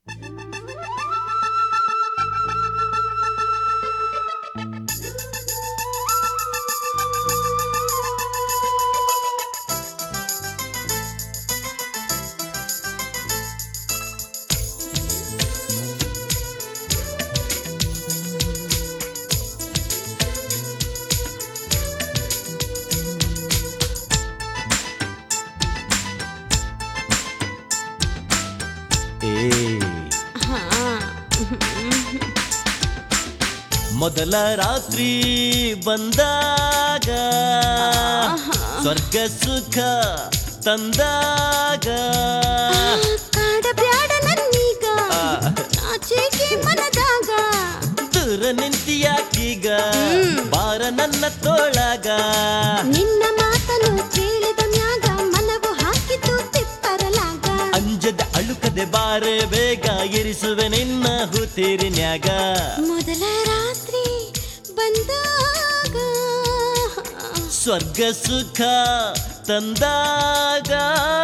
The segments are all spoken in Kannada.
ಏ ಮೊದಲ ರಾತ್ರಿ ಬಂದಾಗ ಸ್ವರ್ಗ ಸುಖ ತಂದಾಗ ಕಾಡಬ್ಯಾಡ ನನ್ನೀಗ ಆ, ನಾಚಿಕೆ ಮನದಾಗ ದೂರ ನಿಂತಿಯಾಕೀಗ ಬಾರ ನನ್ನ ತೋಳಾಗ ನಿನ್ನ ಮಾತನು ಕೇಳಿದ ಮ್ಯಾಗ ಮನವು ಹಾಕಿತು ತಿಪ್ಪರಲಾಗ ಅಂಜದ ಅಳುಕದೆ ಬಾರೆ ಬೇಗ ಇರಿಸುವೆ ನಿನ್ನ ಹುತೀರಿನ್ಯಾಗ ಮೊದಲ ರಾತ್ರಿ ಬಂದಾಗ ಸ್ವರ್ಗ ಸುಖ ತಂದಾಗ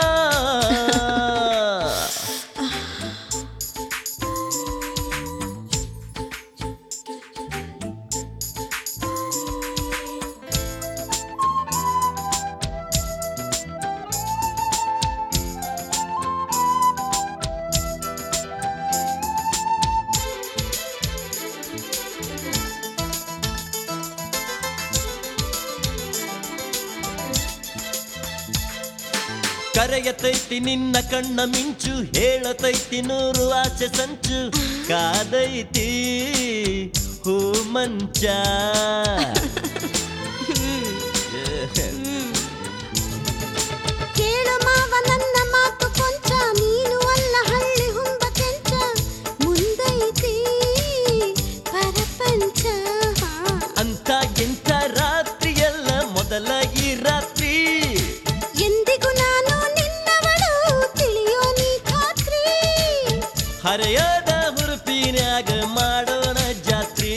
ಕರೆಯತೈತಿ ನಿನ್ನ ಕಣ್ಣ ಮಿಂಚು ಹೇಳತೈತಿ ನೂರು ಆಸೆ ಸಂಚು ಕಾದೈತಿ ಹೂ ಮಂಚ ಕೇಳು ಮಾವ ನನ್ನ ಮಾತು ಕೊಂಚ ನೀನು ಅಲ್ಲ ಹಳ್ಳಿ ಹುಂಬ ಕೆಂಚ ಮುಂದೈತಿ ಪರಪಂಚ ಅಂತ ಇಂಥ ರಾತ್ರಿಯಲ್ಲ ಮೊದಲ ಈ ರಾತ್ರಿ ಎಂದಿಗೂ ನಾನು ನಿನ್ನವಳು ತಿಳಿಯೋ ನೀ ಖಾತ್ರಿ ಹರೆಯದ ಹುರುಪಿನ್ಯಾಗ ಮಾಡೋಣ ಜಾತ್ರಿ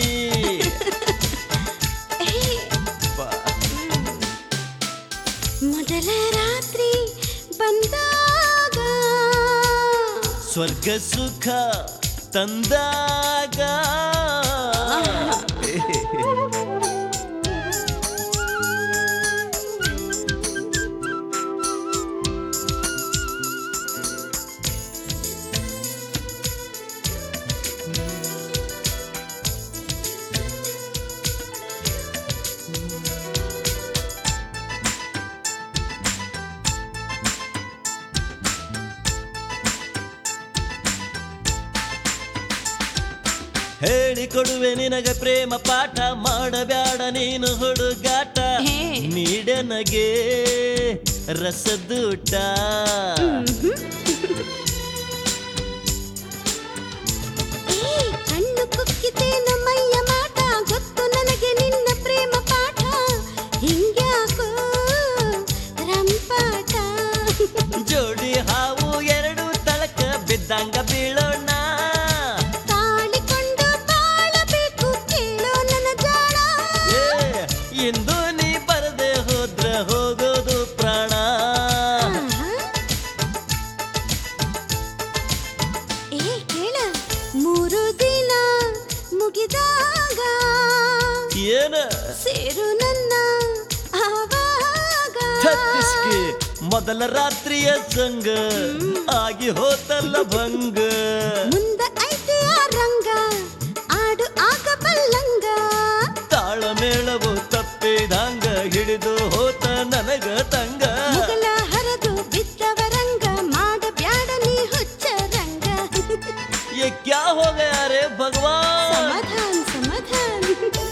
ಮೊದಲ ರಾತ್ರಿ ಬಂದಾಗ ಸ್ವರ್ಗ ಸುಖ ತಂದಾಗ ಹೇಳಿಕೊಡುವೆ ನಿನಗೆ ಪ್ರೇಮ ಪಾಠ ಮಾಡಬ್ಯಾಡ ನೀನು ಹುಡುಗಾಟ ಹೇ. ನೀಡನಗೆ ರಸದೂಟ ಏ ಕಣ್ಣು ಕುಕ್ಕಿತೇನು ಮೈಯ ಮಾಟ ಗೊತ್ತು ನನಗೆ ನಿನ್ನ ಪ್ರೇಮ ಪಾಠ ಹಿಂಗ್ಯಾಕೋ ರಂಪಾಟ ಜೋಡಿ ಹಾವು ಎರಡು ತಳಕ ಬಿದ್ದಂಗ ಬೀಳೋಣ ತಾಳಿಕೊಂಡು ಬಾಳಬೇಕು ಕೇಳೋ ನನ್ನ ಜಾಣ ಏ, ಇಂದು ನೀ ಬರದೆ ಹೋದ್ರ ಹೋಗೋದು ಪ್ರಾಣ ಆಹಾ. ಏ ಕೇಳ ಮೂರು ದಿನ ಮುಗಿದಾಗ ಏನ ಸೇರು ನನ್ನ ಆವಾಗ ಛತ್ತೀಸ್ಗೆ ಮೊದಲ ರಾತ್ರಿಯ ಸಂಗ ಆಗಿ ಹೋತಲ್ಲ ಭಂಗ ಮುಂದ ಐತಿ ಆ ರಂಗ ಆಡು ಆಗ ಬಲ್ಲಂಗ ತಾಳಮೇಳವು ತಪ್ಪಿದಂಗ ಹಿಡಿದು ಹೋತ ನನಗ ತಂಗ ಮುಗಲ ಹರಿದು ಬಿದ್ದವರಂಗ ಮಾಡ ಬ್ಯಾಡ ನೀ ಹುಚ್ಚ ರಂಗ ये क्या हो गया रे भगवान ಸಮಾಧಾನ ಸಮಾಧಾನ